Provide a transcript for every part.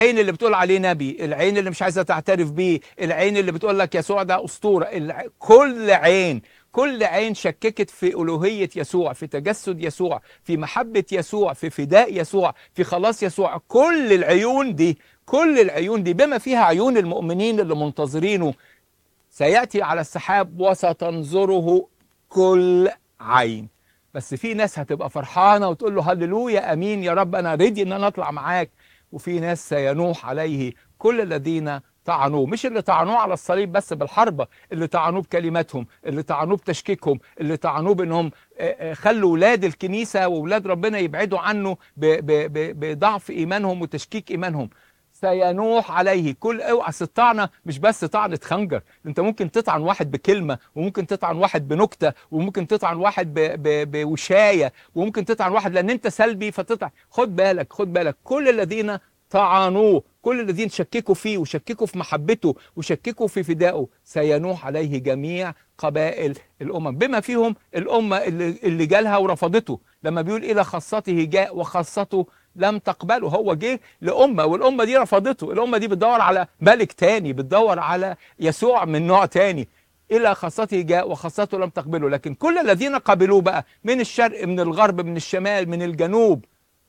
العين اللي بتقول عليه نبي العين اللي مش عايزه تعترف بيه العين اللي بتقول لك يسوع ده اسطوره الع... كل عين كل عين شككت في الوهيه يسوع في تجسد يسوع في محبه يسوع في فداء يسوع في خلاص يسوع كل العيون دي كل العيون دي بما فيها عيون المؤمنين اللي منتظرينه سياتي على السحاب وستنظره كل عين بس في ناس هتبقى فرحانه وتقول له هللويا امين يا رب انا ريدي ان انا اطلع معاك وفي ناس سينوح عليه كل الذين طعنوه مش اللي طعنوه على الصليب بس بالحربة اللي طعنوه بكلماتهم اللي طعنوه بتشكيكهم اللي طعنوه بانهم خلوا ولاد الكنيسة وولاد ربنا يبعدوا عنه بضعف ايمانهم وتشكيك ايمانهم سينوح عليه كل اوعى الطعنه مش بس طعنه خنجر انت ممكن تطعن واحد بكلمه وممكن تطعن واحد بنكته وممكن تطعن واحد ب... ب... بوشايه وممكن تطعن واحد لان انت سلبي فتطعن خد بالك خد بالك كل الذين طعنوه كل الذين شككوا فيه وشككوا في محبته وشككوا في فدائه سينوح عليه جميع قبائل الامم بما فيهم الامه اللي, اللي جالها ورفضته لما بيقول الى خاصته جاء وخاصته لم تقبله هو جه لأمة والأمة دي رفضته الأمة دي بتدور على ملك تاني بتدور على يسوع من نوع تاني إلى خاصته جاء وخاصته لم تقبله لكن كل الذين قبلوه بقى من الشرق من الغرب من الشمال من الجنوب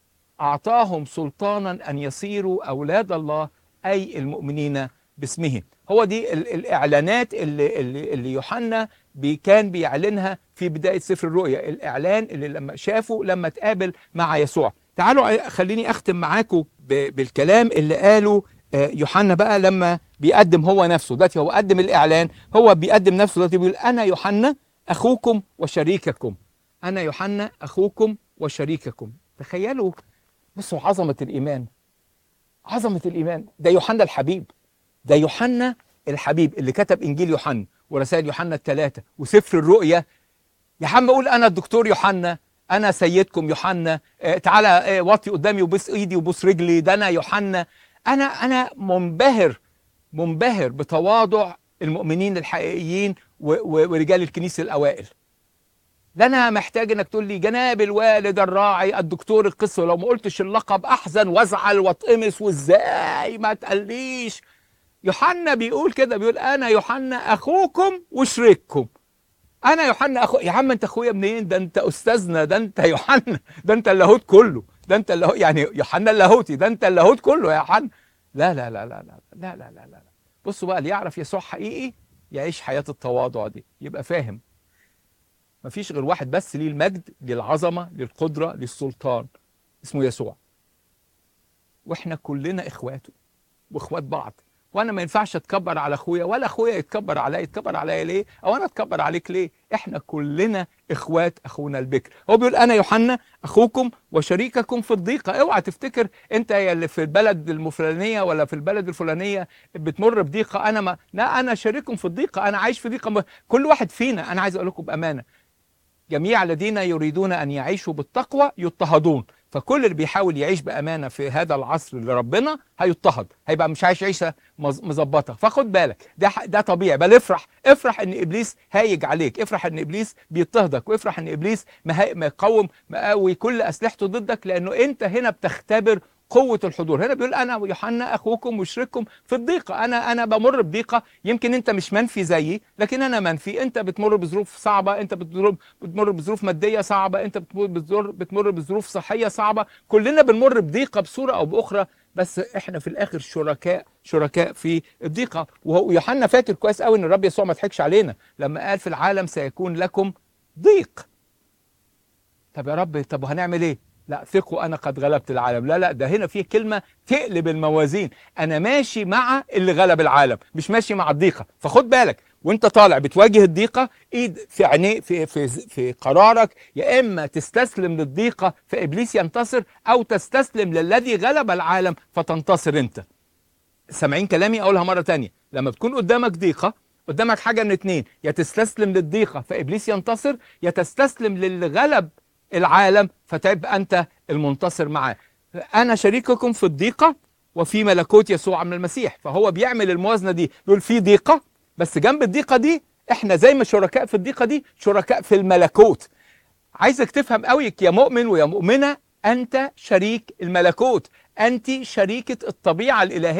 أعطاهم سلطانا أن يصيروا أولاد الله أي المؤمنين باسمه هو دي الإعلانات اللي, اللي, اللي يوحنا بي كان بيعلنها في بداية سفر الرؤيا الإعلان اللي لما شافه لما تقابل مع يسوع تعالوا خليني اختم معاكم بالكلام اللي قاله يوحنا بقى لما بيقدم هو نفسه دلوقتي هو قدم الاعلان هو بيقدم نفسه دلوقتي بيقول انا يوحنا اخوكم وشريككم انا يوحنا اخوكم وشريككم تخيلوا بصوا عظمه الايمان عظمه الايمان ده يوحنا الحبيب ده يوحنا الحبيب اللي كتب انجيل يوحنا ورسائل يوحنا الثلاثه وسفر الرؤيا يا عم اقول انا الدكتور يوحنا انا سيدكم يوحنا آه تعالى آه واطي قدامي وبص ايدي وبص رجلي ده انا يوحنا انا انا منبهر منبهر بتواضع المؤمنين الحقيقيين ورجال الكنيسه الاوائل ده انا محتاج انك تقول لي جناب الوالد الراعي الدكتور القصه لو ما قلتش اللقب احزن وازعل واتقمص وازاي ما تقليش يوحنا بيقول كده بيقول انا يوحنا اخوكم وشريككم انا يوحنا اخو يا عم انت اخويا منين ده انت استاذنا ده انت يوحنا ده انت اللاهوت كله ده انت اللاهوت يعني يوحنا اللاهوتي ده انت اللاهوت كله يا يوحنا لا لا لا لا لا لا لا لا لا بصوا بقى اللي يعرف يسوع حقيقي يعيش حياة التواضع دي يبقى فاهم مفيش غير واحد بس ليه المجد للعظمة للقدرة للسلطان اسمه يسوع واحنا كلنا اخواته واخوات بعض وانا ما ينفعش اتكبر على اخويا ولا اخويا يتكبر عليا يتكبر عليا ليه او انا اتكبر عليك ليه احنا كلنا اخوات اخونا البكر هو بيقول انا يوحنا اخوكم وشريككم في الضيقه اوعى تفتكر انت يا اللي في البلد الفلانيه ولا في البلد الفلانيه بتمر بضيقه انا ما لا انا شريككم في الضيقه انا عايش في ضيقه كل واحد فينا انا عايز اقول لكم بامانه جميع الذين يريدون ان يعيشوا بالتقوى يضطهدون فكل اللي بيحاول يعيش بامانه في هذا العصر لربنا هيضطهد هيبقى مش عايش عيشه مظبطه فخد بالك ده ده طبيعي بل افرح افرح ان ابليس هايج عليك افرح ان ابليس بيضطهدك وافرح ان ابليس مقوم مقاوي كل اسلحته ضدك لانه انت هنا بتختبر قوة الحضور هنا بيقول أنا ويوحنا أخوكم وشريككم في الضيقة أنا أنا بمر بضيقة يمكن أنت مش منفي زيي لكن أنا منفي أنت بتمر بظروف صعبة أنت بتمر بتمر بظروف مادية صعبة أنت بتمر بتمر بظروف صحية صعبة كلنا بنمر بضيقة بصورة أو بأخرى بس احنا في الاخر شركاء شركاء في الضيقه ويوحنا فاكر كويس قوي ان الرب يسوع ما ضحكش علينا لما قال في العالم سيكون لكم ضيق طب يا رب طب وهنعمل ايه لا ثقوا انا قد غلبت العالم لا لا ده هنا في كلمه تقلب الموازين انا ماشي مع اللي غلب العالم مش ماشي مع الضيقه فخد بالك وانت طالع بتواجه الضيقه ايد في عينيه في في في قرارك يا اما تستسلم للضيقه فابليس ينتصر او تستسلم للذي غلب العالم فتنتصر انت سامعين كلامي اقولها مره تانية لما بتكون قدامك ضيقه قدامك حاجه من اتنين يا تستسلم للضيقه فابليس ينتصر يا تستسلم للي غلب العالم فتبقى انت المنتصر معاه انا شريككم في الضيقه وفي ملكوت يسوع من المسيح فهو بيعمل الموازنه دي بيقول في ضيقه بس جنب الضيقه دي احنا زي ما شركاء في الضيقه دي شركاء في الملكوت عايزك تفهم قوي يا مؤمن ويا مؤمنه انت شريك الملكوت انت شريكه الطبيعه الالهيه